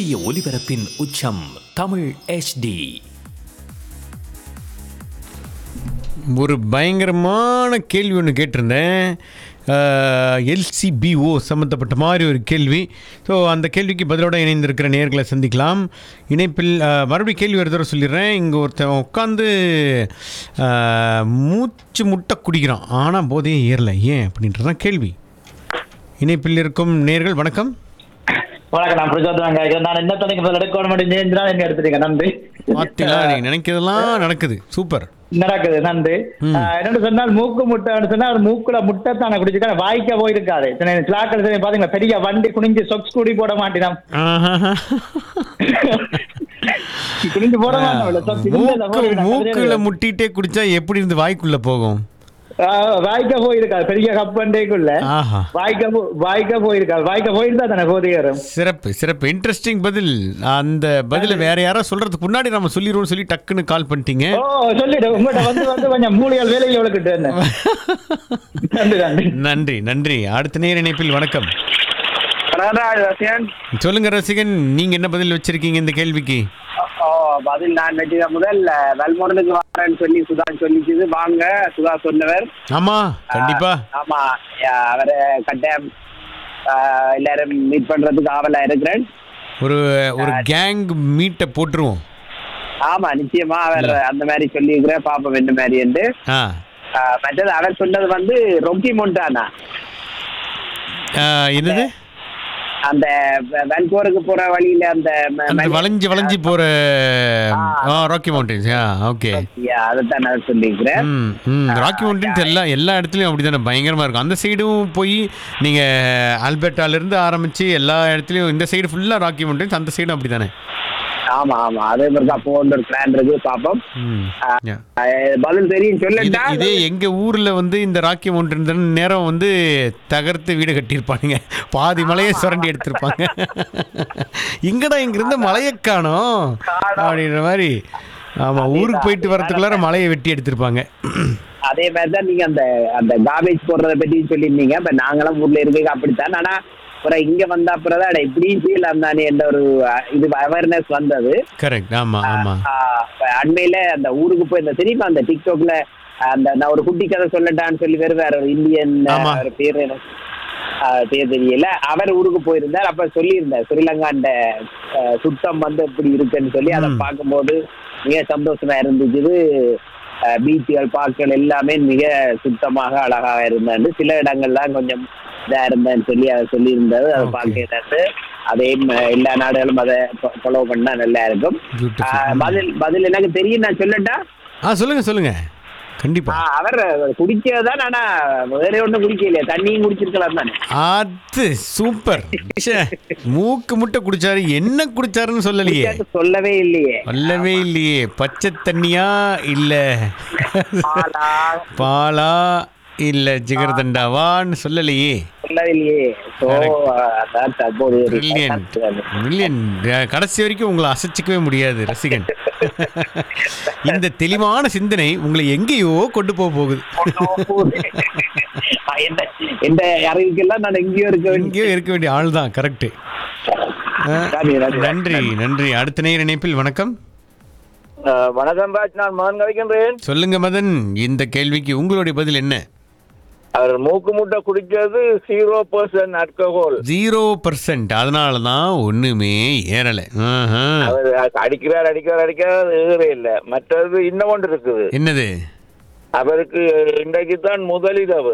சூரிய ஒளிபரப்பின் உச்சம் தமிழ் HD ஒரு பயங்கரமான கேள்வி ஒன்று கேட்டிருந்தேன் எல்சிபிஓ சம்மந்தப்பட்ட மாதிரி ஒரு கேள்வி ஸோ அந்த கேள்விக்கு பதிலோட இணைந்திருக்கிற நேர்களை சந்திக்கலாம் இணைப்பில் அஹ், மறுபடியும் கேள்வி ஒரு தடவை சொல்லிடுறேன் இங்கே ஒருத்தன் உட்காந்து மூச்சு முட்டை குடிக்கிறான் ஆனால் போதையே ஏறல ஏன் அப்படின்றது தான் கேள்வி இணைப்பில் இருக்கும் நேர்கள் வணக்கம் வணக்கம் நான் பிரச்சோதனம் கேட்கிறேன் நான் என்ன தனிக்கு பதில் எடுக்கணும் அப்படின்னு நீங்க எடுத்துட்டீங்க நன்றி பார்த்தீங்களா நீங்கள் நினைக்கிறதெல்லாம் நடக்குது சூப்பர் நடக்குது நன்றி ஆஹ் என்னன்னு சொன்னால் மூக்கு முட்டைன்னு சொன்னா ஒரு மூக்குல முட்டை தானே குடிச்சிருக்கா வாய்க்க போயிருக்காரு சிலாக்கள் சரி பாத்தீங்களா பெரிய வண்டி குனிஞ்சு சொக்ஸ் குடி போட மாட்டேன் ஆஹா குனிஞ்சு போட மாட்டோம் மூக்கு மூக்குல முட்டிட்டே குடிச்சா எப்படி இருந்து வாய்க்குள்ள போகும் வாய்க்க போயிருக்காரு பெரிய கப்பண்டேக்குள்ள ஆஹா வாய்க்க போ- வாய்க்க போயிருக்காரு வாய்க்க போயிருந்தா தானே போதை வரும் சிறப்பு சிறப்பு இன்ட்ரெஸ்டிங் பதில் அந்த பதில வேற யாரோ சொல்றதுக்கு முன்னாடி நம்ம சொல்லிடுவோம் சொல்லி டக்குன்னு கால் பண்ணிட்டீங்க ஓ சொல்லிடு உங்கள்கிட்ட வந்து வந்து கொஞ்சம் மூலிகள் வேலையில் உழக்கிட்டு இருந்தேன் நன்றி நன்றி நன்றி நன்றி அடுத்த நேர இணைப்பில் வணக்கம் சொல்லுங்க ரசிகன் நீங்க என்ன பதில் வச்சிருக்கீங்க இந்த கேள்விக்கு ஓ பதில் நான் வெற்றி முதல் வல்முரனுக்கு வரேன்னு சொல்லி சுதா சொல்லிச்சுது வாங்க சுதா சொன்னவர் ஆமா கண்டிப்பா ஆமா யா, அவரை கட்டாயம் ஆ, எல்லாரும் மீட் பண்றதுக்கு ஆவலா இருக்கிறேன் ஒரு ஒரு கேங் மீட்டை போட்டுருவோம் ஆமா நிச்சயமா அவர் அந்த மாதிரி சொல்லியிருக்கிற பாப்போம் என்ன மாதிரி என்று ஆ ஆ, மற்றது அவர் சொன்னது வந்து ரொக்கி மொண்டானா ஆ, என்னது அந்த வென்கோருக்கு போற வழியில அந்த ம- அந்த மணி- வளைஞ்சு வளைஞ்சு போற Rocky mountains ah okay yeah, அதைத்தான் நான் சொல்லியிருக்கிறேன் ம் ம் ராக்கி மவுண்டன்ஸ் எல்லா எல்லா இடத்துலையும் அப்படி தானே பயங்கரமாக இருக்கும் அந்த சைடும் போய் நீங்கள் ஆல்பர்ட்டாலேருந்து ஆரம்பித்து எல்லா இடத்துலையும் இந்த சைடு ஃபுல்லாக ராக்கி மவுண்டன்ஸ் அந்த சைடும் அப்படி தானே ஆமா ஆமா அதே மாதிரி தான் போன்ற ஒரு பிளான் இருக்கு பாப்போம் ம் Yeah. ஆ, பதில் தெரியும் இது சொல்லட்டா இதே எங்கள் ஊரில் வந்து இந்த ராக்கி மவுண்டன் நேரம் வந்து தகர்த்து வீடு கட்டியிருப்பானுங்க பாதி மலையை சுரண்டி எடுத்திருப்பாங்க இங்கடா இங்கிருந்து மலையை காணோம் அப்படின்ற மாதிரி ஆமாம் ஊருக்கு போயிட்டு வரதுக்குள்ளார மலையை வெட்டி எடுத்திருப்பாங்க அதே மாதிரி தான் நீங்க அந்த அந்த கார்பேஜ் போடுறத பத்தி சொல்லியிருந்தீங்க இப்ப நாங்களும் ஊர்ல இருக்க அப்படித்தான் ஆனா அப்புறம் இங்க வந்த அப்புறம் தான் இப்படியும் செய்யலாம் தானே என்ற ஒரு அஹ், இது அவேர்னஸ் வந்தது கரெக்ட் ஆமாம் ஆமாம் ஆஹ், இப்ப அண்மையில அந்த ஊருக்கு போய் இந்த தெரியுமா அந்த டிக்டாக்ல அந்த நான் ஒரு குட்டி கதை சொல்லட்டான்னு சொல்லி வேறு வேற ஒரு இந்தியன் ஆமா. ஒரு பேர் எனக்கு ஆஹ், பேர் தெரியல அவர் ஊருக்கு போயிருந்தார் அப்ப சொல்லியிருந்தார் ஸ்ரீலங்காண்ட ஆஹ், சுத்தம் வந்து எப்படி இருக்குன்னு சொல்லி அதை ம். பார்க்கும்போது மிக சந்தோஷமா இருந்துச்சு பீச்சுகள் பார்க்கள் எல்லாமே மிக சுத்தமாக அழகாக இருந்தாண்டு சில இடங்கள்லாம் கொஞ்சம் இதா இருந்தேன்னு சொல்லி அதை சொல்லியிருந்தாரு அதை Okay. பார்க்கிறது அதே ம- எல்லா நாடுகளும் அதை ஃபாலோ பண்ணா நல்லா இருக்கும் Beautiful. ஆஹ், பதில் பதில் எனக்கு தெரியும் நான் சொல்லட்டா ஆ சொல்லுங்க சொல்லுங்க கண்டிப்பா ஆஹ், அவர் குடிச்சதுதான் ஆனா வேற ஒண்ணும் குடிக்கலையே தண்ணியும் குடிச்சிருக்கலாம் தானே அது சூப்பர் ச்சே, மூக்கு முட்டை குடிச்சாரு என்ன குடிச்சாருன்னு சொல்லலையே குடிக்காத சொல்லவே இல்லையே சொல்லவே இல்லையே பச்சை தண்ணியா இல்ல ஆனா, பாலா இல்ல ஜிகர்தண்டாவான்னு சொல்லலையே சொல்லவே இல்லையே So, அதான் தற்போது ஒரு பிரில்லியன் பிரில்லியன் கடைசி வரைக்கும் உங்களை அசைச்சிக்கவே முடியாது ரசிகன் இந்த தெளிவான சிந்தனை உங்களை எங்கேயோ கொண்டு போக போகுது ஆஹ், இந்த இந்த அறிவுக்கெல்லாம் நான் எங்கேயோ இருக்க வேண்டிய எங்கேயோ இருக்க வேண்டிய ஆள் தான் கரெக்ட் நன்றி, நன்றி. நன்றி நன்றி அடுத்த நேர இணைப்பில் வணக்கம் வணக்கம் ராஜ் நான் மகன் கவிக்கின்றேன் சொல்லுங்க மதன் இந்த கேள்விக்கு உங்களுடைய பதில் என்ன அவர் மூக்கு முட்டை குடிக்கிறது zero percent alcohol zero percent அதனால தான் ஒண்ணுமே ஏறலை ஆஹா. அவர் அடிக்கிறார் அடிக்கிறார் அடிக்கிறார் ஏறே இல்ல மற்றது இன்னும் ஒன்று இருக்குது என்னது அவருக்கு இன்றைக்கு தான் முதலிரவு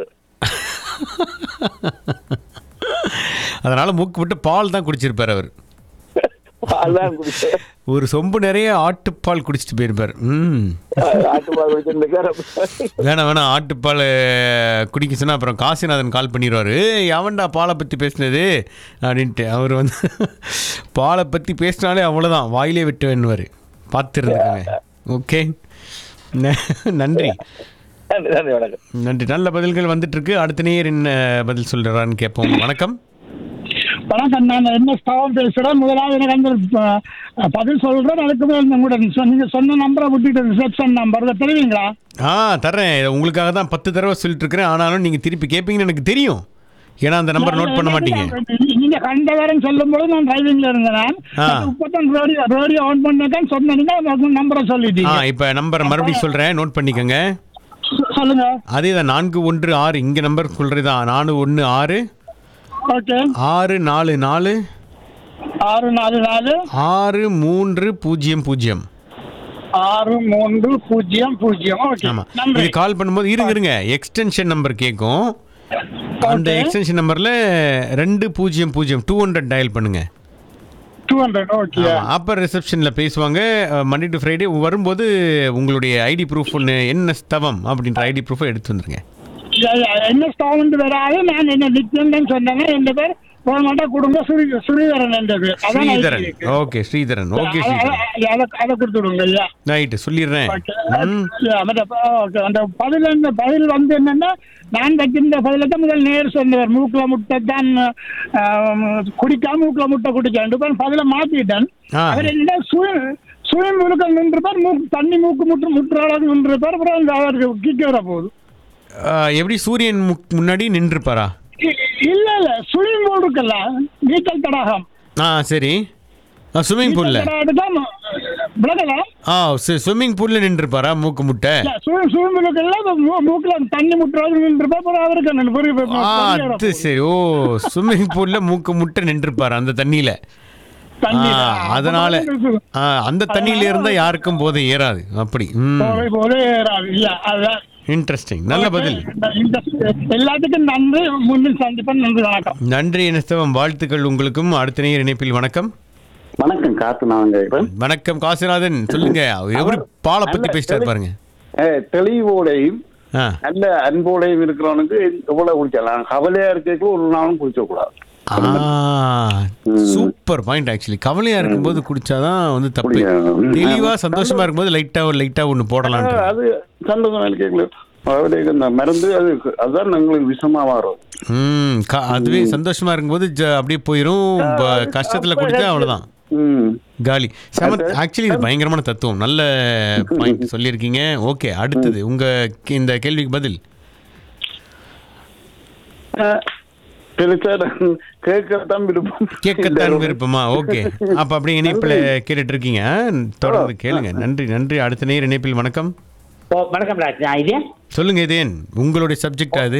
அதனால மூக்கு விட்டு பால் தான் குடிச்சிருப்பார் அவர் பால்லாம் குடிச்சு ஒரு சொம்பு நிறைய ஆட்டுப்பால் குடிச்சிட்டு போயிருப்பார் ம் ஆட்டுப்பால் குடிச்சிருக்காரு வேணாம் வேணாம் ஆட்டுப்பால் அஹ், குடிக்க சொன்னா அப்புறம் காசிநாதன் கால் பண்ணிடுவார் எவன்டா பாலை பற்றி பேசினது அப்படின்ட்டு அவர் வந்து பாலை பற்றி பேசினாலே அவ்வளோதான் வாயிலே விட்டு வேணுவார் பார்த்துருந்துருக்காங்க ஓகே நன்றி நன்றி நன்றி வணக்கம் நன்றி நல்ல பதில்கள் வந்துட்டு இருக்கு அடுத்த நேர் என்ன பதில் சொல்றான்னு கேட்போம் வணக்கம் வணக்கம் நான் என்ன ஸ்டாவம் பேசுகிறேன் முதலாவது எனக்கு அந்த அஹ், பதில் சொல்கிறேன் அதுக்கு மேல் கூட நீங்கள் சொன்ன நம்பரை விட்டுட்டு ரிசப்ஷன் நம்பர் இதை தெரியுங்களா ஆ தர்றேன் இதை உங்களுக்காக தான் பத்து தடவை சொல்லிட்டு இருக்கிறேன் ஆனாலும் நீங்கள் திருப்பி கேட்பீங்கன்னு எனக்கு தெரியும் ஏன்னா அந்த நம்பர் நோட் பண்ண மாட்டீங்க நீங்க நீங்க கண்டவரன் சொல்லும் போது நான் டிரைவிங்ல இருந்தேன் நான் ஆ. இப்பதான் ரேடியோ ரேடியோ ஆன் பண்ணேன் சொன்னீங்க நம்பரை ஆ சொல்லிட்டீங்க இப்போ நம்பர் மறுபடியும் சொல்கிறேன் நோட் பண்ணிக்கோங்க சொ- சொல்லுங்க அதே தான் நான்கு ஒன்று ஆறு இங்கே நம்பர் சொல்கிறது தான் நாலு ஒன்று ஆறு ஓகே ஆறு நாலு நாலு ஆறு நாலு நாலு ஆறு மூன்று பூஜ்ஜியம் பூஜ்ஜியம் ஆறு மூன்று பூஜ்ஜியம் பூஜ்ஜியம் ஓகே ஆமாம் நன்றி இது கால் பண்ணும்போது இருங்க இருங்க எக்ஸ்டென்ஷன் நம்பர் கேட்கும் அந்த Okay. எக்ஸ்டென்ஷன் நம்பரில் ரெண்டு பூஜ்ஜியம் பூஜ்ஜியம் டூ ஹண்ட்ரட் டயல் பண்ணுங்க டூ ஹண்ட்ரட் ஓகே ஆமாம் அப்போ ரிசப்ஷனில் பேசுவாங்க மண்டே டு ஃப்ரைடே வரும்போது உங்களுடைய ஐடி ப்ரூஃப் ஒன்று என்ன ஸ்தவம் அப்படின்ற ஐடி ப்ரூஃபை எடுத்து வந்துருங்க என்ன ஸ்டாண்ட் வராது நான் என்ன நித்யந்தன் சொன்னேன் என் பேர் போனமாட்டா குடும்ப ஸ்ரீ ஸ்ரீதரன் என்ற பேர் அதான் ஸ்ரீதரன் ID இருக்கு. ஓகே ஸ்ரீதரன் ஓகே அத- ஸ்ரீதரன் அத- அதை அதை கொடுத்துடுங்க ஐயா ரைட்டு சொல்லிடுறேன் ஓகே ம் Yeah, அந்த ஓகே அந்த பதில் என்ன பதில் வந்து என்னன்னா நான் வைக்கின்ற பதிலுக்கு முதல் நேர் சொன்னவர் மூக்குல முட்டை தான் குடிக்காம மூக்குல முட்டை குடிக்க இப்போ பதில மாத்திட்டேன் ஆ. அவர் என்ன சுயம் முழுக்க நின்றுப்பார் மூக்கு தண்ணி மூக்கு முட்டு முட்டுற அளவுக்கு நின்றுப்பார் அப்புறம் அந்த அவருக்கு கிக்க வர போகுது ஆ, எப்படி சூரியன் முக்- முன்னாடி நின்றுப்பாரா இ- இல்ல இல்ல சுயம் பூல் இருக்குல்ல நீச்சல் தடாகம் ஆ சரி ஸ்விம்மிங் பூலில் தான் விளக்கலாம் ஆ ஸ்விம்மிங் பூலில் நின்றுப்பாரா மூக்கு முட்டை சுயம் சுயம் முழுக்கல்ல மூக்குல தண்ணி முட்டுறது நின்றுப்பார் அப்புறம் அவருக்கு என்ன பெரிய- பெரிய- ஆ பெரிய வர அது போகுது. சரி ஓ ஸ்விம்மிங் பூலில் மூக்கு முட்டை நின்றுப்பார் அந்த தண்ணியில் தண்ணியில. அதனால அப்பதான் ஆ, அந்த தண்ணியில இருந்தால் யாருக்கும் போதை ஏறாது அப்படி ம் போதை போதை ஏறாது. இல்ல, அதுதான். இன்ட்ரெஸ்டிங் நல்ல பதில் இந்த- இந்த எல்லாத்துக்கும் நன்றி முன்னில் சந்திப்பேன் நன்றி வணக்கம் நன்றி இனஸ்தவம் வாழ்த்துக்கள் உங்களுக்கும் அடுத்த நேர் இணைப்பில் வணக்கம் வணக்கம் காத்து நான் கேட்கிறேன் வணக்கம் காசிநாதன் சொல்லுங்க எப்படி பாலை பத்தி பேசிட்டாரு பாருங்க ஏ, தெளிவோடையும் ஆ நல்ல அன்போடையும் இருக்கிறவனுக்கு எவ்வளவு குடிக்கலாம் கவலையா இருக்க ஒரு நாளும் குடிக்க கூடாது சூப்பர் பாயிண்ட் ஆக்சுவலி கவலையா இருக்கும்போது குடிச்சாதான் வந்து தப்பு குடிக்கணும். தெளிவா சந்தோஷமா இருக்கும்போது லைட்டா லைட்டா ஒண்ணு போடலாம் அது சந்தோஷம் கேட்கல அவருடைய இந்த மருந்து அது அதுதான் எங்களுக்கு விஷமா வரும் ம் க- அதுவே சந்தோஷமா இருக்கும்போது ஜ- அப்படியே போயிரும் ப- கஷ்டத்துல குடிச்சா அவ்வளவுதான் ம் காலி செம ஆக்சுவலி இது பயங்கரமான தத்துவம் நல்ல பாயிண்ட் சொல்லியிருக்கீங்க ஓகே அடுத்தது உங்க கே- இந்த கேள்விக்கு பதில் பெருசா கேட்கத்தான் விருப்பம் கேட்கத்தான் விருப்பமா ஓகே அப்ப அப்படியே இணைப்பில் கேட்டுட்டு இருக்கீங்க தொடர்ந்து கேளுங்க நன்றி நன்றி அடுத்த நேர் இணைப்பில் வணக்கம் ஓ வணக்கம் டாக்டர் நான் இது சொல்லுங்க இதேன் உங்களுடைய சப்ஜெக்ட் அது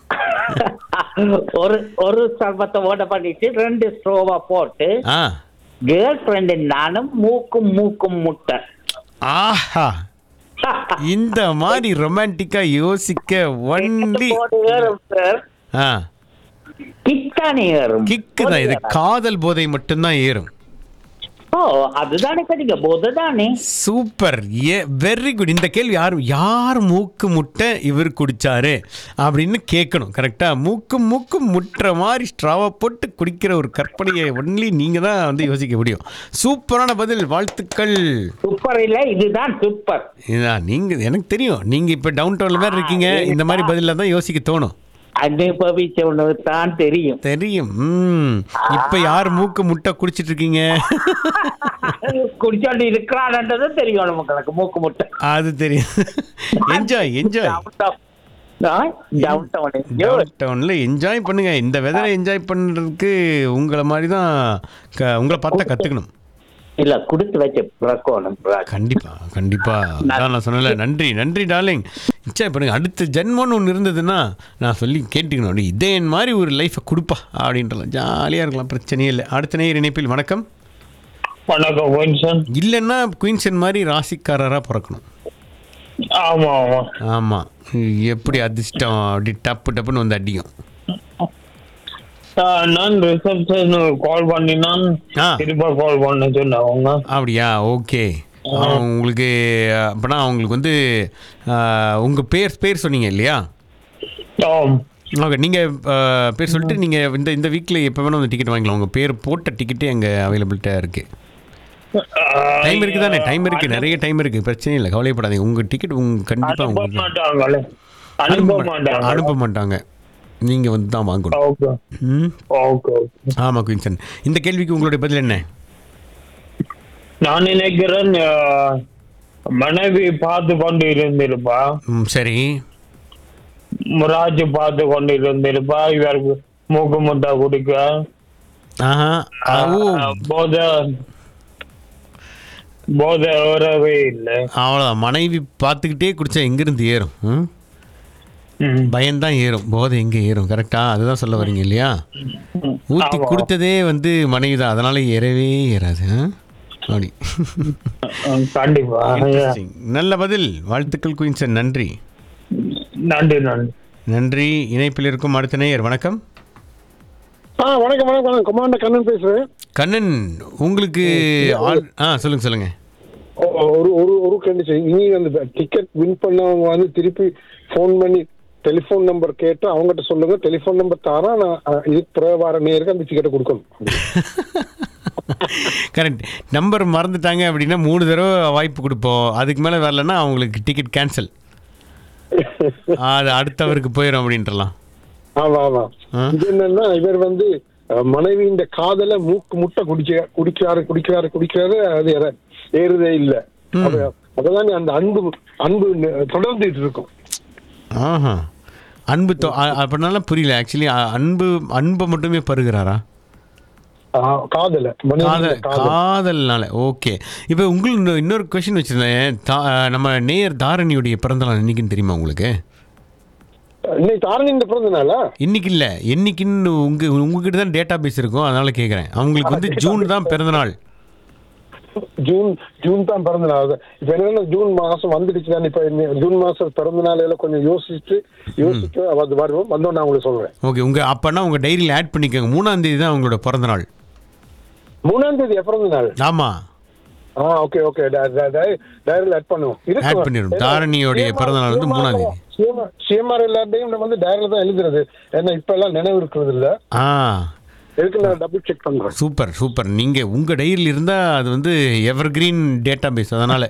ஒரு ஒரு சர்பத்தை ஓட பண்ணிட்டு ரெண்டு ஸ்ட்ரோவா போட்டு ஆ கேர்ள் ஃப்ரெண்டு நானும் மூக்கும் மூக்கும் முட்டை ஆஹா இந்த மாதிரி ரொமான்டிக்கா யோசிக்க ஒன்லி போடு ஏறும் சார் ஆ கிக்கானே ஏறும் கிக்கு தான் இது காதல் போதை மட்டும்தான் ஏறும் ஓ அதுதானே கிடைக்க போது தானே சூப்பர் ஏ வெரி குட் இந்த கேள்வி யார் யார் மூக்கு முட்டை இவர் குடிச்சாரு அப்படின்னு கேட்கணும் கரெக்டா மூக்கு மூக்கு முட்டுற மாதிரி ஸ்ட்ராவை போட்டு குடிக்கிற ஒரு கற்பனையை ஒன்லி நீங்க தான் வந்து யோசிக்க முடியும் சூப்பரான பதில் வாழ்த்துக்கள் சூப்பர் இல்ல இதுதான் சூப்பர் இதான் நீங்க எனக்கு தெரியும் நீங்க இப்ப டவுன் டவுன்ல தான் இருக்கீங்க இந்த மாதிரி பதில தான் யோசிக்க தோணும் அனுபவிச்சவனு தான் தெரியும் தெரியும் ம் இப்ப யார் மூக்கு முட்டை குடிச்சிட்டு இருக்கீங்க குடிச்சோண்டு இருக்கிறான்ன்றது தெரியும் நமக்கு எனக்கு மூக்கு முட்டை அது தெரியும் enjoy enjoy down down down டவுன்ல என்ஜாய் பண்ணுங்க இந்த வெதரை என்ஜாய் பண்றதுக்கு உங்களை மாதிரி தான் க- உங்களை பார்த்தா கத்துக்கணும் இல்ல குடுத்து வச்ச பிரக்கோணம் கண்டிப்பா கண்டிப்பா அதான் நான் சொன்னல நன்றி நன்றி டார்லிங் என்ஜாய் பண்ணுங்க அடுத்த ஜென்மம்னு ஒன்று இருந்ததுன்னா நான் சொல்லி கேட்டுக்கணும் அப்படி இதே என் மாதிரி ஒரு லைஃபை கொடுப்பா அப்படின்றலாம் ஜாலியாக இருக்கலாம் பிரச்சனையே இல்லை அடுத்த நேர் இணைப்பில் வணக்கம் வணக்கம் கொஞ்சம் இல்லைன்னா குயின்சன் மாதிரி ராசிக்காரராக பிறக்கணும் ஆமா ஆமா ஆமாம் எப்படி அதிர்ஷ்டம் அப்படி டப்பு டப்புன்னு வந்து அடிக்கும் ஆஹ் நான் ரிசப்ஷன் கால் பண்ணினான் ஆ. திரும்ப கால் பண்ண சொன்னவங்க அப்படியா ஓகே உங்களுக்கு அப்படின்னா அவங்களுக்கு வந்து உங்கள் பேர் பேர் சொன்னீங்க இல்லையா ஆம் ஓகே நீங்கள் பேர் சொல்லிட்டு நீங்கள் இந்த இந்த வீக்கில் எப்போ வேணால் வந்து டிக்கெட் வாங்கிக்கலாம் உங்கள் பேர் போட்ட டிக்கெட்டே அங்கே அவைலபிலிட்டியாக இருக்குது டைம் இருக்குது தானே டைம் இருக்குது நிறைய டைம் இருக்குது பிரச்சனை இல்லை கவலைப்படாதீங்க உங்கள் டிக்கெட் உங்க கண்டிப்பாக அனுப்ப உங்களுக்கு மாட்டாங்களே அனுப்ப மாட்டாங்க அனுப்ப மாட்டாங்க நீங்கள் வந்து தான் வாங்கணும் ஓகே ம் ஓகே ஆமாம் குயின்சன் இந்த கேள்விக்கு உங்களுடைய பதில் என்ன நான் நினைக்கிறேன் ஆஹ், மனைவி பார்த்து கொண்டு இருந்திருப்பா ம் சரி முராஜ் பார்த்து கொண்டு இருந்திருப்பா இவருக்கு மூக்கு முட்டை குடிக்க ஆஹா ஆ, ஓ போத போத வரவே இல்லை அவ்வளோதான் மனைவி பார்த்துக்கிட்டே குடிச்சா எங்கேருந்து ஏறும் ம்? பயம்தான் ஏறும் போதை எங்கே ஏறும் கரெக்டா அதுதான் சொல்ல வரீங்க இல்லையா ஊற்றி ஆமா. கொடுத்ததே வந்து மனைவி தான் அதனால ஏறவே ஏறாது ஆ? அப்படி கண்டிப்பா Interesting. நல்ல பதில் வாழ்த்துக்கள் குயின்சன் நன்றி நன்றி நன்றி நன்றி இணைப்பில் இருக்கும் அடுத்த நேயர் வணக்கம் ஆ வணக்கம் வணக்கம் வணக்கம் கமாண்டர் கண்ணன் பேசுறேன் கண்ணன் உங்களுக்கு ஆள் ஆ சொல்லுங்க சொல்லுங்க ஒ- ஒரு ஒரு ஒரு கண்டிஷன் இனி அந்த டிக்கெட் வின் பண்ணவங்க வந்து திருப்பி ஃபோன் பண்ணி டெலிஃபோன் நம்பர் கேட்டு அவங்ககிட்ட சொல்லுங்க டெலிஃபோன் நம்பர் தாரா நான் அஹ், இதுக்கு பிறகு வர நேருக்கு அந்த டிக்கெட்டை கொடுக்கணும் கரெக்ட் நம்பர் மறந்துட்டாங்க அப்படின்னா மூணு தடவை வாய்ப்பு கொடுப்போம் அதுக்கு மேலே வரலன்னா அவங்களுக்கு டிக்கெட் கேன்சல் அது அடுத்தவருக்கு போயிடும் அப்படின்றலாம் ஆமா ஆமா ஆ. இது என்னன்னா இவர் வந்து அஹ், மனைவியின் காதல மூக்கு முட்டை குடிக்க குடிக்கிறாரு குடிக்கிறாரு குடிக்கிறாரு அது ஏற- ஏறுதே இல்ல அப்ப- அப்பதான் அந்த அன்பு அன்பு ந- தொடர்ந்துட்டு இருக்கும் ஆஹா அன்பு தொ- அ- அப்படினால புரியல ஆக்சுவலி அன்பு அன்பை மட்டுமே பருகிறாரா ஆ, காதல மனைவியின் காதல் காதல் காதல்னால ஓகே இப்போ உங்களுக்கு இன்னொரு- இன்னொரு கொஷின் வச்சுருந்தேன் தா- நம்ம நேயர் தாரணியுடைய பிறந்தநாள் என்னைக்குன்னு தெரியுமா உங்களுக்கு இன்னைக்கு தாரணி இந்த பிறந்த நாளா இன்னைக்கு இல்லை என்னைக்குன்னு உங்க உங்ககிட்ட தான் டேட்டா பேஸ் இருக்கும் அதனால கேட்குறேன் அவங்களுக்கு வந்து ஜூன் தான் பிறந்தநாள் ஜூன் ஜூன் தான் பிறந்த நாள் இப்ப என்னன்னா ஜூன் மாசம் வந்துடுச்சு தான் இப்ப இன்னி- ஜூன் மாசம் பிறந்த நாளையில கொஞ்சம் யோசிச்சுட்டு யோசிச்சு அது வருவோம் வந்தோம் நான் உங்களுக்கு சொல்றேன் ஓகே உங்கள் அப்போனா உங்கள் டைரியில் ஆட் பண்ணிக்கோங்க மூணாம் தேதி தான் உங்களோட பிறந்தநாள் மூணாம் தேதி பிறந்த நாள் ஆமாம் ஆ ஓகே ஓகே டைரியில் ஆட் பண்ணுவோம் இருக்கு. Add பண்ணிடுவோம். ஏன்னா, தாரணியோடைய CMR பிறந்த நாள் வந்து மூணாம் தேதி. CMR சிஎம்ஆர் எல்லாத்தையும் நம்ம வந்து டைரியில் தான் எழுதுறது ஏன்னா இப்ப எல்லாம் நினைவு இருக்கிறது இல்ல ஆ எதுக்கு நான் டபுள் செக் பண்றேன் சூப்பர் சூப்பர் நீங்கள் உங்கள் டைரியில் இருந்தால் அது வந்து எவர் கிரீன் டேட்டா பேஸ் அதனால்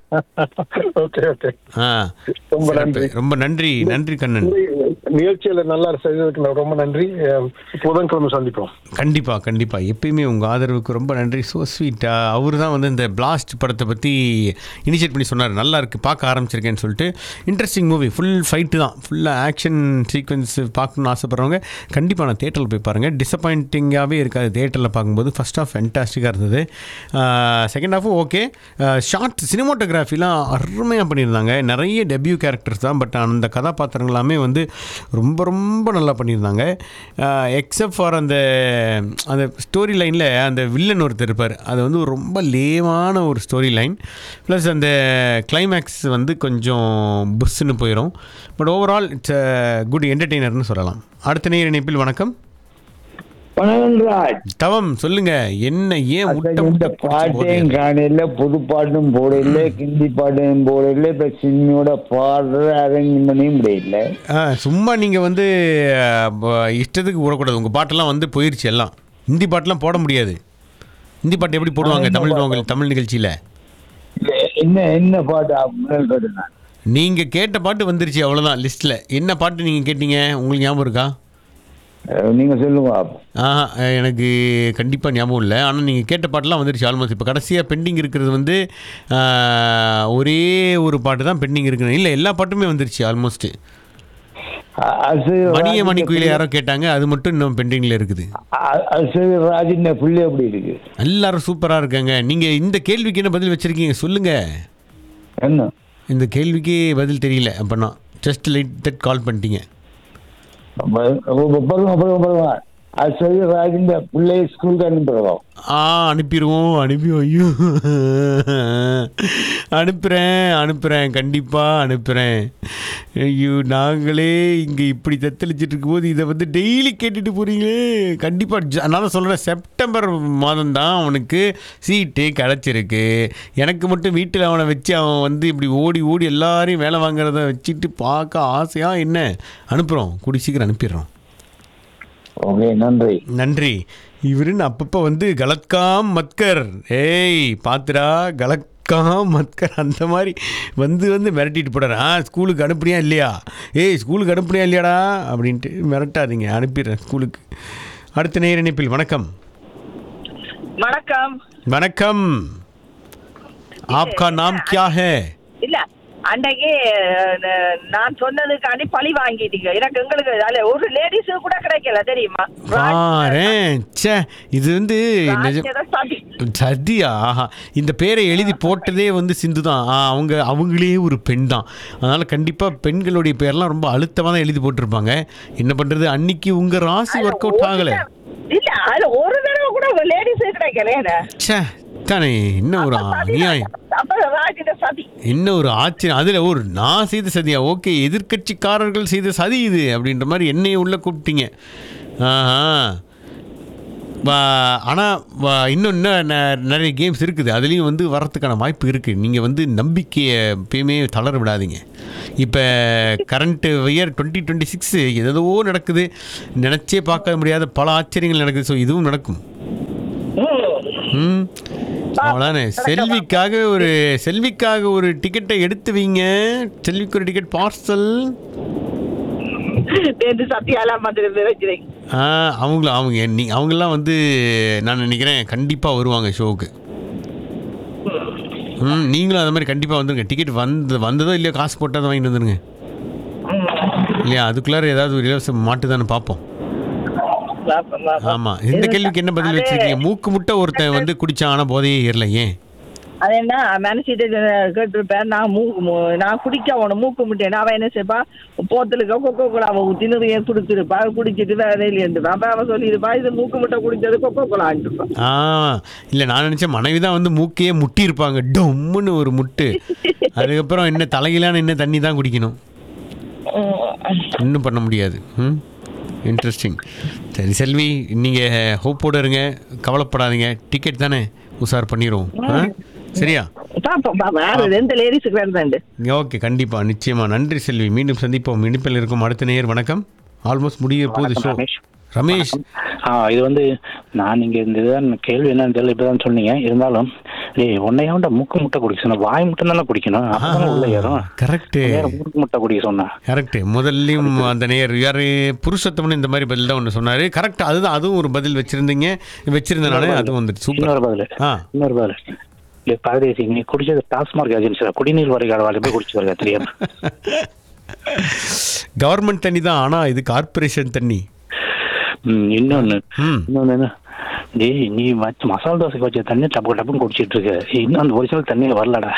ஓகே ஓகே ஆ ரொம்ப சிறப்பு. நன்றி. ரொம்ப நன்றி நன்றி கண்ணன் இந்த நிகழ்ச்சியில நல்லா செய்ததுக்கு நான் ரொம்ப நன்றி அஹ், புதன்கிழமை சந்திப்போம் கண்டிப்பாக கண்டிப்பாக எப்பயுமே உங்கள் ஆதரவுக்கு ரொம்ப நன்றி ஸோ ஸ்வீட் அவர் தான் வந்து இந்த பிளாஸ்ட் படத்தை பற்றி இனிஷியேட் பண்ணி சொன்னார் நல்லா இருக்குது பார்க்க ஆரம்பிச்சிருக்கேன்னு சொல்லிட்டு இன்ட்ரெஸ்டிங் மூவி ஃபுல் ஃபைட்டு தான் ஃபுல்லாக ஆக்ஷன் சீக்வன்ஸ் பார்க்கணும்னு ஆசைப்பட்றவங்க கண்டிப்பாக நான் தேட்டரில் போய் பாருங்கள் டிசப்பாயிண்டிங்காகவே இருக்காது தேட்டரில் பார்க்கும்போது ஃபஸ்ட் ஆஃப் ஃபென்டாஸ்டிக்காக இருந்தது செகண்ட் ஹாஃபும் ஓகே ஷார்ட் சினிமாட்டோகிராஃபிலாம் அருமையாக பண்ணியிருந்தாங்க நிறைய டெபியூ கேரக்டர்ஸ் தான் பட் அந்த கதாபாத்திரங்கள் எல்லாமே வந்து ரொம்ப ரொம்ப நல்லா பண்ணியிருந்தாங்க எக்ஸப்ட் ஃபார் அந்த அந்த ஸ்டோரி லைனில் அந்த வில்லன் ஒருத்தர் இருப்பார் அது வந்து ஒரு ரொம்ப லேவான ஒரு ஸ்டோரி லைன் ப்ளஸ் அந்த கிளைமேக்ஸ் வந்து கொஞ்சம் புஷ்ஷுன்னு போயிடும் பட் ஓவரால் இட்ஸ் குட் என்டர்டெய்னர்னு சொல்லலாம் அடுத்த நேர் இணைப்பில் வணக்கம் வணக்கம்ராஜ் தவம் சொல்லுங்க என்ன ஏன் முட்டை இந்த முட்டை குடிச்சு பாட்டையும் போதையா? காணையில புது பாட்டும் போடல ஹிந்தி பாட்டும் போடல இப்ப சினிமையோட பாடுற அரேஞ்ச் பண்ணியும் முடியல ஆ, சும்மா நீங்கள் வந்து அஹ், ப- இஷ்டத்துக்கு போடக்கூடாது உங்கள் பாட்டெல்லாம் வந்து போயிருச்சு எல்லாம் ஹிந்தி பாட்டெல்லாம் போட முடியாது ஹிந்தி பாட்டு எப்படி போடுவாங்க என்ன தமிழ் பாட்டு? உங்கள் தமிழ் நிகழ்ச்சியில் என்ன என்ன பாட்டு முதல் கேட்டு நான் நீங்கள் கேட்ட பாட்டு வந்துருச்சு அவ்வளோதான் லிஸ்ட்டில் என்ன பாட்டு நீங்கள் கேட்டீங்க உங்களுக்கு ஞாபகம் இருக்கா அஹ் நீங்க சொல்லுங்க ஆஹா எனக்கு கண்டிப்பாக ஞாபகம் இல்லை ஆனால் நீங்கள் கேட்ட பாட்டெல்லாம் வந்துருச்சு ஆல்மோஸ்ட் இப்போ கடைசியாக பெண்டிங் இருக்கிறது வந்து ஆ, ஒரே ஒரு பாட்டு தான் பெண்டிங் இருக்குது இல்லை எல்லா பாட்டுமே வந்துருச்சு ஆல்மோஸ்ட் அ- அசு மணிய ராஜின் மணிக்குயில் புள்ளி- யாரோ கேட்டாங்க அது மட்டும் இன்னும் பெண்டிங்கில் இருக்குது அ- அசு ராஜின் புள்ளி எப்படி இருக்கு எல்லாரும் சூப்பராக இருக்காங்க நீங்கள் இந்த கேள்விக்கு என்ன பதில் வச்சுருக்கீங்க சொல்லுங்கள் என்ன இந்த கேள்விக்கு பதில் தெரியல அப்போனா ஜஸ்ட் லைட் தட் கால் பண்ணிட்டீங்க பருவம் பருவம் பருவம் அசு ராஜின் பிள்ளைய ஸ்கூலுக்கு அனுப்புறோம் ஆ அனுப்பிடுவோம் அனுப்பி ஐயோ அனுப்புகிறேன் அனுப்புகிறேன் கண்டிப்பாக அனுப்புகிறேன் ஐயோ நாங்களே இங்கே இப்படி தத்தளிச்சிட்டு இருக்கும்போது இதை வந்து டெய்லி கேட்டுட்டு போகிறீங்களே கண்டிப்பாக அதனால சொல்கிறேன் செப்டம்பர் மாதம் தான் அவனுக்கு சீட்டு கிடச்சிருக்கு எனக்கு மட்டும் வீட்டில் அவனை வச்சு அவன் வந்து இப்படி ஓடி ஓடி எல்லாரையும் வேலை வாங்குறத வச்சுட்டு பார்க்க ஆசையாக என்ன அனுப்புகிறோம் கூடி சீக்கிரம் அனுப்பிடுறோம் ஓகே நன்றி நன்றி இவருன்னு அப்பப்போ வந்து கலத்காம் மத்கர் ஏய் பாத்துடா கலத்காம் மத்கர் அந்த மாதிரி வந்து வந்து மிரட்டிட்டு போடுறேன் ஆ ஸ்கூலுக்கு அனுப்புனியா இல்லையா ஏய் ஸ்கூலுக்கு அனுப்புனியா இல்லையாடா அப்படின்ட்டு மிரட்டாதீங்க அனுப்பிடுறேன் ஸ்கூலுக்கு அடுத்த நேர இணைப்பில் வணக்கம் வணக்கம் வணக்கம் आपका नाम क्या है இல்ல அன்னைக்கு அஹ், நான் சொன்னதுக்காண்டி பழி வாங்கிட்டீங்க எனக்கு எங்களுக்கு அதுல ஒரு லேடிஸ் கூட கிடைக்கல தெரியுமா பாரேன் ச்சே இது வந்து நிஜம் ராஜ்யத சதி சதியா ஆஹா இந்த பேரை எழுதி போட்டதே வந்து சிந்து தான் ஆ, அவங்க அவங்களே ஒரு பெண் தான் அதனால் கண்டிப்பாக பெண்களுடைய பேர்லாம் ரொம்ப அழுத்தமாக தான் எழுதி போட்டிருப்பாங்க என்ன பண்ணுறது அன்னைக்கு உங்கள் ராசி ஒர்க் அவுட் ஆகலை இல்ல அதுல ஒரு தடவை கூட லேடிஸ் கிடைக்கல ச்சே தானே என்ன ஒரு அநியாயம் அப்ப ராஜ்யத சதி என்ன ஒரு ஆச்சரியம் அதில் ஒரு நான் செய்த சதியா ஓகே எதிர்க்கட்சிக்காரர்கள் செய்த சதி இது அப்படின்ற மாதிரி என்னைய உள்ள கூப்பிட்டீங்க ஆஹா ஆனால் இன்னும் இன்னும் ந- நிறைய கேம்ஸ் இருக்குது அதுலேயும் வந்து வரத்துக்கான வாய்ப்பு இருக்குது நீங்கள் வந்து நம்பிக்கையை எப்பயுமே தளர விடாதீங்க இப்போ current year twenty twenty six ஏதோ நடக்குது நினச்சே பார்க்க முடியாத பல ஆச்சரியங்கள் நடக்குது ஸோ இதுவும் நடக்கும் ம் அவ்வளோதானே செல்விக்காக ஒரு செல்விக்காக ஒரு டிக்கெட்டை எடுத்து வைங்க செல்விக்கு ஒரு டிக்கெட் பார்சல் நேற்று சத்தியாலாம் வந்து வச்சிருக்கேன் ஆ அவங்கள அவங்க நீ அவங்கெல்லாம் வந்து நான் நினைக்கிறேன் கண்டிப்பாக வருவாங்க ஷோவுக்கு ம் நீங்களும் அது மாதிரி கண்டிப்பாக வந்துருங்க டிக்கெட் வந்து வந்ததோ இல்லையோ காசு போட்டால் வாங்கிட்டு வந்துருங்க இல்லையா அதுக்குள்ளார ஏதாவது ஒரு இலவசம் மாட்டு தானே பார்ப்போம் ஆமாம் இந்த கேள்விக்கு என்ன பதில் வச்சிருக்கீங்க மூக்கு முட்டை ஒருத்தன் வந்து குடிச்சான் ஆனால் போதையே ஏறல ஏன் அது என்ன மனசிட்டு கேட்டிருப்பேன் நான் மூக்கு மு- நான் குடிக்க அவனை மூக்கு முட்டேன் அவன் என்ன செய்ப்பா போத்தலுக்கு கொக்கோ கோலாவை ஊற்றி நிறைய குடிச்சிருப்பா குடிச்சிட்டு வேற வெளியே இருந்துப்பா அப்ப அவன் சொல்லியிருப்பா இது மூக்கு முட்டை குடிச்சது கொக்கோ கோலான்ட்டுருப்பான் ஆ இல்லை நான் நினச்சேன் மனைவி தான் வந்து மூக்கையே முட்டியிருப்பாங்க டொம்முன்னு ஒரு முட்டு அதுக்கப்புறம் என்ன தலையிலான என்ன தண்ணி தான் குடிக்கணும் இன்னும் பண்ண முடியாது ம் இன்ட்ரெஸ்டிங் சரி செல்வி நீங்கள் ஹோப்போடு இருங்க கவலைப்படாதீங்க டிக்கெட் தானே உஷார் பண்ணிடுவோம் ஆ சரியா பாப்போம் பாப்போம் யாரு எந்த லேடிஸுக்கு வேண்டாண்டு ஓகே கண்டிப்பாக நிச்சயமாக நன்றி செல்வி மீண்டும் சந்திப்போம் இனிப்பில் இருக்கும் அடுத்த நேயர் வணக்கம் ஆல்மோஸ்ட் முடிய போகுது ஷோ ரமேஷ். ரமேஷ் ஆ இது வந்து நான் நீங்க இந்த இதுதான் கேள்வி என்னன்னு தெரியல இப்பதான் சொன்னீங்க இருந்தாலும் டேய் உன்னையாண்ட மூக்கு முட்டை குடிக்க சொன்ன வாய் மட்டும் தானே குடிக்கணும் அப்பதான் உள்ள ஏறும் கரெக்டு வேற மூக்கு முட்டை குடிக்க சொன்னா கரெக்டு முதல்லையும் அந்த நேர் யார் புருஷத்தமன் இந்த மாதிரி பதில் தான் ஒன்று சொன்னார் கரெக்ட் அதுதான் அதுவும் ஒரு பதில் வச்சுருந்தீங்க வச்சுருந்தனால அதுவும் வந்துட்டு சூப்பர் இன்னொரு பதில் ஆ இன்னொரு பதில் இல்லை பரதேசி நீ குடிச்சது டாஸ்மார்க் ஏஜென்சியா குடிநீர் வரைகால வாழை போய் குடிச்சு வருங்க தெரியாம கவர்மெண்ட் தண்ணி தான் ஆனால் இது கார்ப்பரேஷன் தண்ணி ம், இன்னொன்னு இன்னொன்னு என்ன டேய் நீ வச்ச மசாலா தோசைக்கு வச்ச தண்ணி டப்பு டப்புன்னு குடிச்சிட்டு இருக்க இன்னும் அந்த ஒரிஜினல் தண்ணியில வரலடா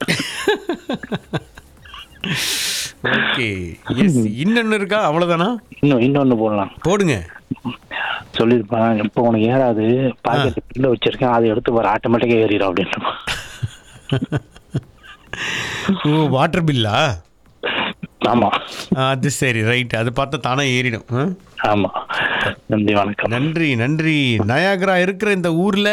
ஓகே எஸ் இன்னொன்று இருக்கா அவ்வளோதானா இன்னும் இன்னொன்னு போடலாம் போடுங்க சொல்லியிருப்பான் இப்போ உனக்கு ஏறாது பாக்கெட் பில்ல வச்சிருக்கேன் அதை எடுத்து வர ஆட்டோமேட்டிக்காக ஏறிடும் அப்படின்ட்டு ஓ வாட்டர் பில்லா ஆமா அது சரி ரைட் அது பார்த்தா தானே ஏறிடும் ஆ? ஆமா நன்றி வணக்கம் நன்றி நன்றி நயாகரா இருக்கிற இந்த ஊரில்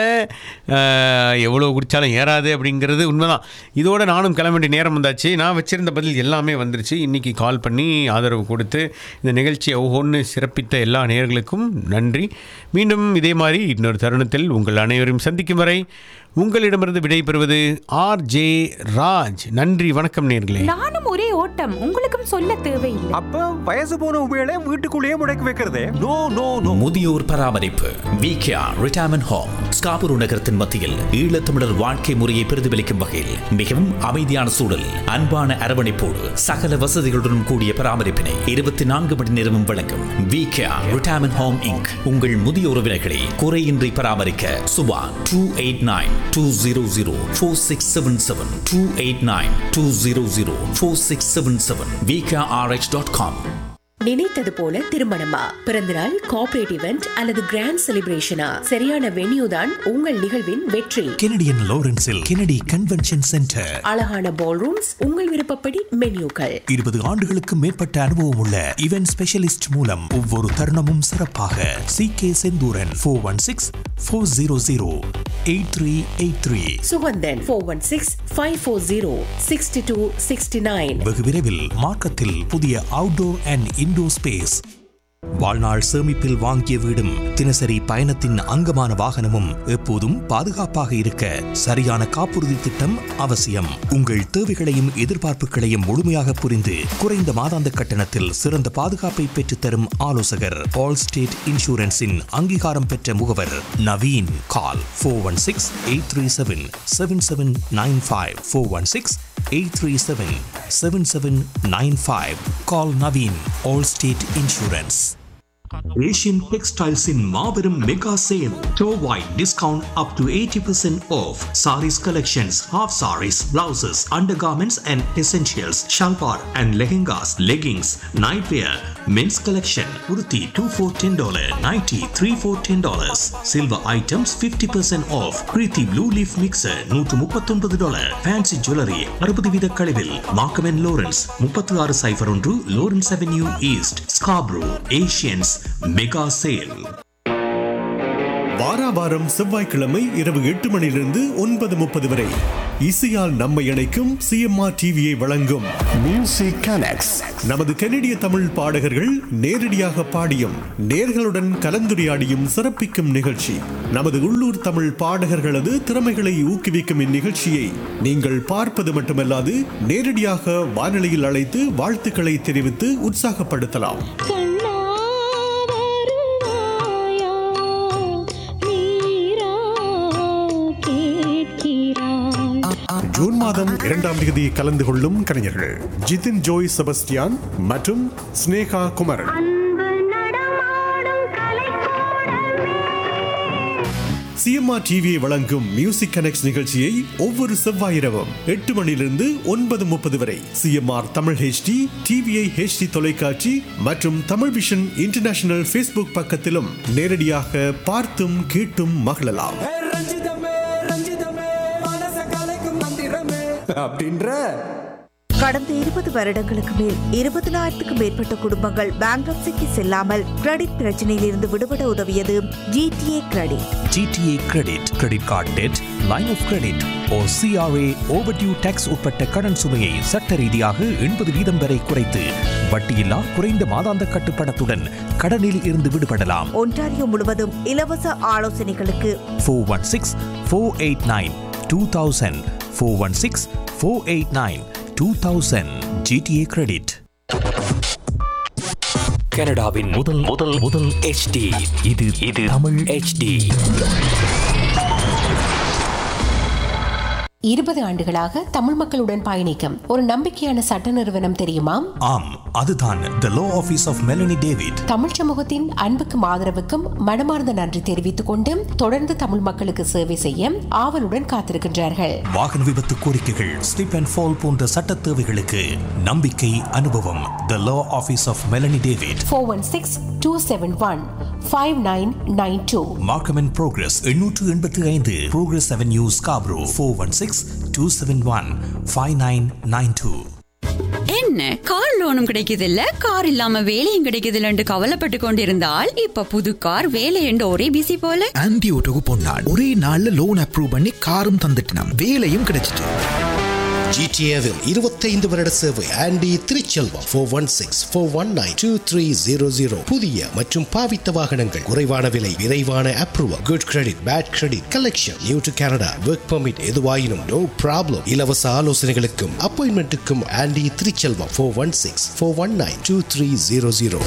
எவ்வளோ குடித்தாலும் ஏறாது அப்படிங்கிறது உண்மைதான் இதோட நானும் கிளம்ப வேண்டிய நேரம் வந்தாச்சு நான் வச்சிருந்த பதில் எல்லாமே வந்துருச்சு இன்னைக்கு கால் பண்ணி ஆதரவு கொடுத்து இந்த நிகழ்ச்சியை ஒவ்வொன்று சிறப்பித்த எல்லா நேயர்களுக்கும் நன்றி மீண்டும் இதே மாதிரி இன்னொரு தருணத்தில் உங்கள் அனைவரையும் சந்திக்கும் வரை உங்களிடமிருந்து விடைபெறுவது ஆர் ஜே ராஜ் நன்றி வணக்கம் நேர்களே நானும் ஒரே ஓட்டம் உங்களுக்கும் சொல்ல தேவையில்லை அப்ப வயசு போன உபயோக வீட்டுக்குள்ளேயே முடக்கி வைக்கிறதே நோ நோ நோ முதியோர் பராமரிப்பு விகேஆ ரிட்டையர்மெண்ட் ஹோம் ஸ்காபூர் நகரத்தின் மத்தியில் ஈழத்தமிழர் வாழ்க்கை முறையை பிரதிபலிக்கும் வகையில் மிகவும் அமைதியான சூழல் அன்பான அரவணைப்போடு சகல வசதிகளுடன் கூடிய பராமரிப்பினை இருபத்தி நான்கு மணி நேரமும் வழங்கும் விகேஆ ரிட்டையர்மெண்ட் ஹோம் இங்க் உங்கள் முதிய உறவினர்களை குறையின்றி பராமரிக்க Suba two eight nine two zero zero four six seven seven two eight nine two zero zero four six seven seven VKRH dot com நினைத்தது போல திருமணமா பிறந்தநாள் கார்ப்பரேட் இவெண்ட் அல்லது கிராண்ட் செலிப்ரேஷனா சரியான வென்யூ தான் உங்கள் நிகழ்வின் வெற்றி கெனடியன் லாரன்ஸில் கெனடி கன்வென்ஷன் சென்டர் அழகான பால் ரூம்ஸ் உங்கள் விருப்பப்படி மென்யூக்கள் இருபது ஆண்டுகளுக்கு மேற்பட்ட அனுபவம் உள்ள இவென்ட் ஸ்பெஷலிஸ்ட் மூலம் ஒவ்வொரு தருணமும் சிறப்பாக C K Senthuran four one six four zero zero eight three eight three Suganthan four one six five four zero sixty two sixty nine வெகு விரைவில் மார்க்கத்தில் புதிய அவுட்டோர் அண்ட் இன்டோர் ஸ்பேஸ் வாழ்நாள் சேமிப்பில் வாங்கிய வீடும் தினசரி பயணத்தின் அங்கமான வாகனமும் எப்போதும் பாதுகாப்பாக இருக்க சரியான காப்புறுதி திட்டம் அவசியம் உங்கள் தேவைகளையும் எதிர்பார்ப்புகளையும் முழுமையாக புரிந்து குறைந்த மாதாந்த கட்டணத்தில் சிறந்த பாதுகாப்பை பெற்றுத்தரும் ஆலோசகர் ஆல் ஸ்டேட் இன்சூரன்ஸின் அங்கீகாரம் பெற்ற முகவர் Naveen call four one six eight three seven seven seven nine five four one six eight three seven seven seven nine five call Naveen Allstate insurance Asian டெக்ஸ்டைல்ஸின் மாபெரும் மெகா சேல் டோவாய் discount up to eighty percent off sarees collections half sarees blouses undergarments and essentials shalwar and lehengas leggings night wear men's collection உருத்தி two four ten dollar ninety three four ten dollars silver items fifty percent off Preethi blue leaf mixer நூற்று முப்பத்தொன்பது dollar fancy jewellery அறுபது வீத கழிவில் மார்க்கமென் Lawrence முப்பத்தி ஆறு cipher ஒன்று Lawrence avenue east Scarborough Asians mega sale வாராவாரம் செவ்வாய்க்கிழமை இரவு எட்டு மணியிலிருந்து ஒன்பது முப்பது வரை இசையால் நம்மை இணைக்கும் சிஎம்ஆர் டிவியை வழங்கும் மியூசிக் கனெக்ட்ஸ் நமது கனடிய தமிழ் பாடகர்கள் நேரடியாக பாடியும் நேர்களுடன் கலந்துரையாடியும் சிறப்பிக்கும் நிகழ்ச்சி நமது உள்ளூர் தமிழ் பாடகர்களது திறமைகளை ஊக்குவிக்கும் இந்நிகழ்ச்சியை நீங்கள் பார்ப்பது மட்டுமல்லாது நேரடியாக வானொலியில் அழைத்து வாழ்த்துக்களை தெரிவித்து உற்சாகப்படுத்தலாம் ஜூன் மாதம் இரண்டாம் தேதி கலந்து கொள்ளும் கலைஞர்கள் ஜிதின் ஜோய் செபஸ்டியான் மற்றும் ஸ்னேகா குமரன் சிஎம்ஆர் டிவியை வழங்கும் மியூசிக் கனெக்ட் நிகழ்ச்சியை ஒவ்வொரு செவ்வாய் இரவும் எட்டு மணியிலிருந்து ஒன்பது முப்பது வரை CMR Tamil HD TVI HD தொலைக்காட்சி மற்றும் தமிழ் விஷன் இன்டர்நேஷனல் ஃபேஸ்புக் பக்கத்திலும் நேரடியாக பார்த்தும் கேட்டும் மகிழலாம் அப்படின்ற கடந்த இருபது வருடங்களுக்கு மேல் இருபதினாயிரத்துக்கும் மேற்பட்ட குடும்பங்கள் பேங்க்ரப்சிக்கு செல்லாமல் கிரெடிட் பிரச்சனையில் இருந்து விடுபட உதவியது GTA credit GTA credit credit card debt line of credit oh CRA overdue tax உட்பட்ட கடன் சுமையை சட்ட ரீதியாக எண்பது வீதம் வரை குறைத்து வட்டியில்லா குறைந்த மாதாந்த கட்டுப்பணத்துடன் கடனில் இருந்து விடுபடலாம் ஒன்டாரியோ முழுவதும் இலவச ஆலோசனைகளுக்கு four one six four eight nine two thousand four one six four eight nine two thousand GTA credit கனடாவின் முதல் முதல் முதல் HD இது இது தமிழ் HD இருபது ஆண்டுகளாக தமிழ் மக்களுடன் பயணிக்கும் ஒரு நம்பிக்கையான சட்ட நிறுவனம் தெரியுமா ஆம் அதுதான் the law office of Melanie David Tamil சமூகத்தின் அன்புக்கும் ஆதரவுக்கும் மனமார்ந்த நன்றி தெரிவித்துக் கொண்டு தொடர்ந்து தமிழ் மக்களுக்கு சேவை செய்ய ஆவலுடன் காத்திருக்கின்றார்கள் வாகன விபத்து கோரிக்கைகள் ஸ்லிப் அண்ட் ஃபால் போன்ற சட்ட தேவைகளுக்கு நம்பிக்கை அனுபவம் the law office of Melanie David four one six two seven one five nine nine two Markham and Progress எண்ணூற்று எண்பத்தி ஐந்து Progress avenue Scarborough four one six two seven one five nine nine two என்ன car லோனும் கிடைக்குது இல்ல car இல்லாம வேலையும் கிடைக்குது இல்லன்னு கவலைப்பட்டு கொண்டிருந்தால் இப்ப புது கார் வேலை என்று ஒரே பிசி போல ஆன்டி ஓட்டோக்கு பொன்னாள் ஒரே நாள்ல லோன் அப்ரூவ் பண்ணி காரும் தந்துட்டினாம் வேலையும் கிடைச்சிட்டு ஜிடிஏவில் இருபத்தைந்து வருட சேவை Andy Thiruchelvam four one six four one nine two three zero zero புதிய மற்றும் பாவித்த வாகனங்கள் குறைவான விலை விரைவான approval good credit bad credit collection new to Canada work permit எதுவாயினும் நோ ப்ராப்ளம் இலவச ஆலோசனைகளுக்கும் அப்பாயின்மெண்ட்டுக்கும் Andy Thiruchelvam four one six four one nine two three zero zero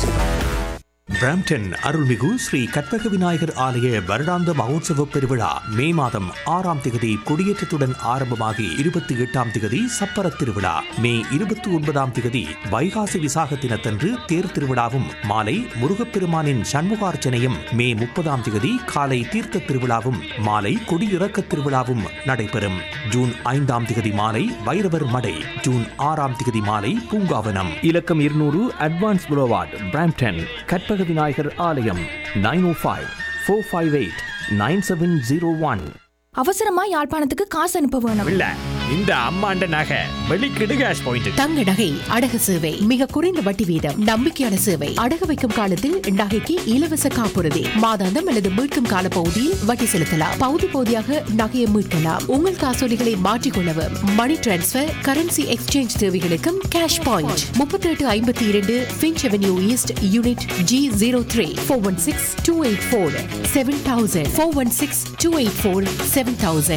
Brampton அருள்மிகு ஸ்ரீ கற்பக விநாயகர் ஆலய வருடாந்த மகோத்சவ பெருவிழா மே மாதம் ஆறாம் திகதி கொடியேற்றத்துடன் ஆரம்பமாகி இருபத்தி எட்டாம் திகதி சப்பர திருவிழா மே இருபத்தி ஒன்பதாம் திகதி வைகாசி விசாக தினத்தன்று தேர் திருவிழாவும் மாலை முருகப்பெருமானின் சண்முகார்ச்சனையும் மே முப்பதாம் திகதி காலை தீர்த்த திருவிழாவும் மாலை கொடியிறக்க திருவிழாவும் நடைபெறும் ஜூன் ஐந்தாம் திகதி மாலை வைரவர் மடை ஜூன் ஆறாம் திகதி மாலை பூங்காவனம் இலக்கம் இருநூறு advance boulevard Brampton Karpaga Vinayagar ஆலயம் nine O five four five eight nine seven zero one அவசரமா யாழ்ப்பாணத்துக்கு காசு அனுப்ப வேணும் இல்ல இந்த அம்மாண்ட நகை வெளிக்கிடு கேஷ் பாயிண்ட் தங்க நகை அடகு சேவை மிக குறைந்த வட்டி வீதம் நம்பிக்கையான சேவை அடகு வைக்கும் காலத்தில் நகைக்கு இலவச காப்புறுதி மாதாந்தம் அல்லது மீட்கும் கால பகுதியில் வட்டி செலுத்தலாம் பகுதி பகுதியாக நகையை மீட்கலாம் உங்கள் காசோலிகளை மாற்றிக்கொள்ளவும் மணி டிரான்ஸ்பர் கரன்சி எக்ஸ்சேஞ்ச் தேவைகளுக்கும் கேஷ் பாயிண்ட் முப்பத்தி எட்டு ஐம்பத்தி இரண்டு Finch avenue east unit G zero three four one six two eight four seven thousand four one six two eight four seven thousand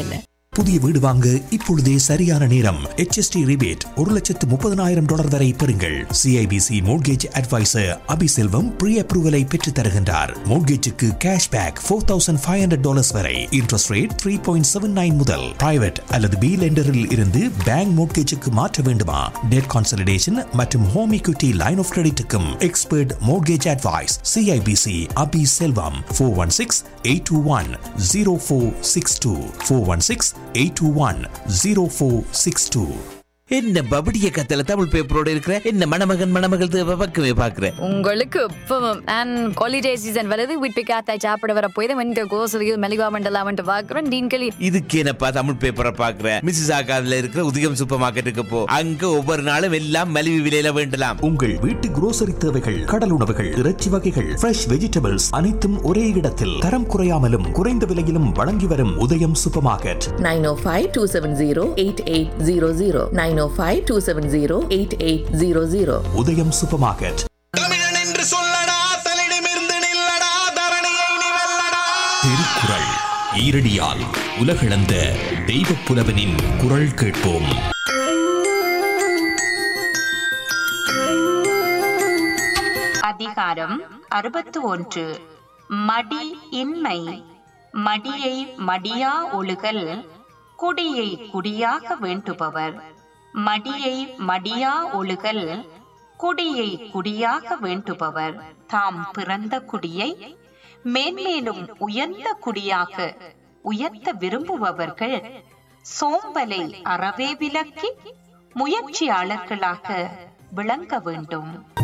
புதிய வீடு வாங்க இப்பொழுதே சரியான நேரம் HST ரிபேட் ஒரு லட்சத்து முப்பதனாயிரம் டாலர் வரை பெறுங்கள் CIBC mortgage adviser Abiselvam pre அப்ரூவலை பெற்றுத் தருகின்றார் மோட்கேஜுக்கு cash back four thousand five hundred dollars வரை interest rate three point seven nine முதல் பிரைவேட் அல்லது பி லெண்டரில் இருந்து பேங்க் மோட்கேஜுக்கு மாற்ற வேண்டுமா டெட் கான்சல்டேஷன் மற்றும் ஹோம் equity லைன் ஆஃப் கிரெடிட்டுக்கும் expert mortgage advice CIBC Abi Selvam four one six eight two one zero four six two four one six eight two one zero four six two என்ன பபடிய கத்தல தமிழ் பேப்பரோட இருக்கிற என்ன மணமகன் மணமகள் தேவை பக்கமே பாக்குறேன் உங்களுக்கு இப்பவும் அண்ட் ஹாலிடே சீசன் வருது வீட்டு காத்தாய் சாப்பிட வர போய் வந்து கோசலியில் மெலிவா மண்டலா வந்துட்டு பார்க்குறோம் டீன்களி இதுக்கு என்னப்பா தமிழ் பேப்பரை பாக்குறேன் மிஸ்ஸஸ் ஆகாதுல இருக்கிற உதயம் சூப்பர் மார்க்கெட்டுக்கு போ அங்க ஒவ்வொரு நாளும் எல்லாம் மலிவு விலையில வேண்டலாம் உங்கள் வீட்டு grocery தேவைகள் கடல் உணவுகள் இறைச்சி வகைகள் ஃப்ரெஷ் வெஜிடபிள்ஸ் அனைத்தும் ஒரே இடத்தில் தரம் குறையாமலும் குறைந்த விலையிலும் வழங்கி வரும் உதயம் சூப்பர் மார்க்கெட் 905-270-8800 905-270-8800 உதயம் சூப்பர் மார்க்கெட் திருக்குறள் ஈரடியால் உலகளந்த தெய்வப் புலவனின் குரல் கேட்போம் அதிகாரம் அறுபத்து ஒன்று மடி இன்மை மடியை மடியா ஒழுகல் குடியை குடியாக வேண்டுபவர் மடியை மடியா ஒழுகல் குடியை குடியாக வேண்டுபவர் தாம் பிறந்த குடியை மேன்மேலும் உயர்ந்த குடியாக உயர்த்த விரும்புபவர்கள் சோம்பலை அறவே விலக்கி முயற்சியாளர்களாக விளங்க வேண்டும்